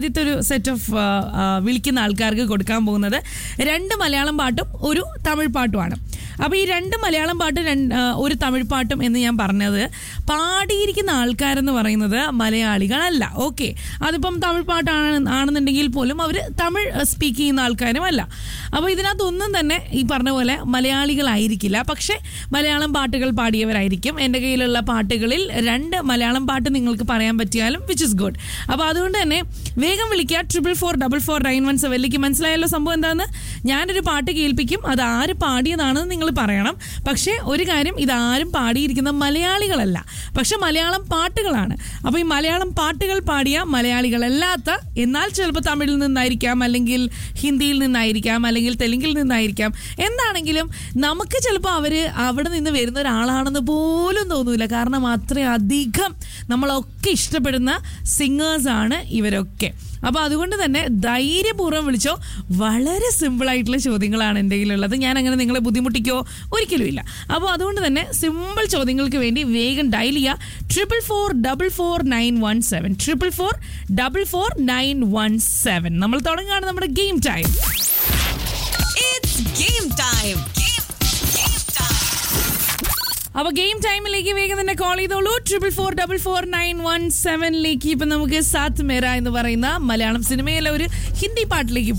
ആദ്യത്തെ ഒരു set of വിളിക്കുന്ന ആൾക്കാർക്ക് കൊടുക്കാൻ പോകുന്നത് രണ്ട് മലയാളം പാട്ടും ഒരു തമിഴ് പാട്ടുമാണ് അപ്പോൾ ഈ രണ്ട് മലയാളം പാട്ടും രണ്ട് ആ, ഒരു തമിഴ് പാട്ടും എന്ന് ഞാൻ പറഞ്ഞത് പാടിയിരിക്കുന്ന ആൾക്കാരെന്ന് പറയുന്നത് മലയാളികളല്ല ഓക്കെ അതിപ്പം തമിഴ് പാട്ടാണ് ആണെന്നുണ്ടെങ്കിൽ പോലും അവർ തമിഴ് സ്പീക്ക് ചെയ്യുന്ന ആൾക്കാരും അല്ല അപ്പോൾ ഇതിനകത്തൊന്നും തന്നെ ഈ പറഞ്ഞ പോലെ മലയാളികളായിരിക്കില്ല പക്ഷേ മലയാളം പാട്ടുകൾ പാടിയവരായിരിക്കും എൻ്റെ കയ്യിലുള്ള പാട്ടുകളിൽ രണ്ട് മലയാളം പാട്ട് നിങ്ങൾക്ക് പറയാൻ പറ്റിയാലും വിച്ച് ഇസ് ഗുഡ് അപ്പോൾ അതുകൊണ്ട് തന്നെ വേഗം വിളിക്കുക triple four double four nine one സെവനിലേക്ക് മനസ്സിലായല്ലോ സംഭവം എന്താണെന്ന് ഞാനൊരു പാട്ട് കേൾപ്പിക്കും അത് ആര് പാടിയതാണെന്ന് നിങ്ങൾ പറയണം പക്ഷേ ഒരു കാര്യം ഇതാരും പാടിയിരിക്കുന്ന മലയാളികളല്ല പക്ഷെ മലയാളം പാട്ടുകളാണ് അപ്പോൾ ഈ മലയാളം പാട്ടുകൾ പാടിയ മലയാളികളല്ലാത്ത എന്നാൽ ചിലപ്പോൾ തമിഴിൽ നിന്നായിരിക്കാം അല്ലെങ്കിൽ ഹിന്ദിയിൽ നിന്നായിരിക്കാം അല്ലെങ്കിൽ തെലുങ്കിൽ നിന്നായിരിക്കാം എന്താണെങ്കിലും നമുക്ക് ചിലപ്പോൾ അവർ അവിടെ നിന്ന് വരുന്ന ഒരാളാണെന്ന് പോലും തോന്നൂല കാരണം അത്രയധികം നമ്മളൊക്കെ ഇഷ്ടപ്പെടുന്ന സിംഗേഴ്സാണ് ഇവരൊക്കെ അപ്പോൾ അതുകൊണ്ട് തന്നെ ധൈര്യപൂർവ്വം വിളിച്ചോ വളരെ സിമ്പിൾ ആയിട്ടുള്ള ചോദ്യങ്ങളാണ് എൻ്റെ കയ്യിലുള്ളത് ഞാൻ അങ്ങനെ നിങ്ങളെ ബുദ്ധിമുട്ടിക്കോ ഒരിക്കലും ഇല്ല അപ്പോൾ അതുകൊണ്ട് തന്നെ സിമ്പിൾ ചോദ്യങ്ങൾക്ക് വേണ്ടി വേഗം ഡയൽ ചെയ്യുക triple four double four nine one seven triple four double four nine one seven നമ്മൾ തുടങ്ങുകയാണ് നമ്മുടെ game time It's game time. Game, game time. അപ്പൊ ഗെയിം ടൈമിലേക്ക് വേഗം തന്നെ കോൾ ചെയ്തോളൂ triple four double four nine one സെവനിലേക്ക് ഇപ്പൊ നമുക്ക് സാത്ത് മേര എന്ന് പറയുന്ന മലയാളം സിനിമയിലെ ഒരു ഹിന്ദി പാട്ടിലേക്ക്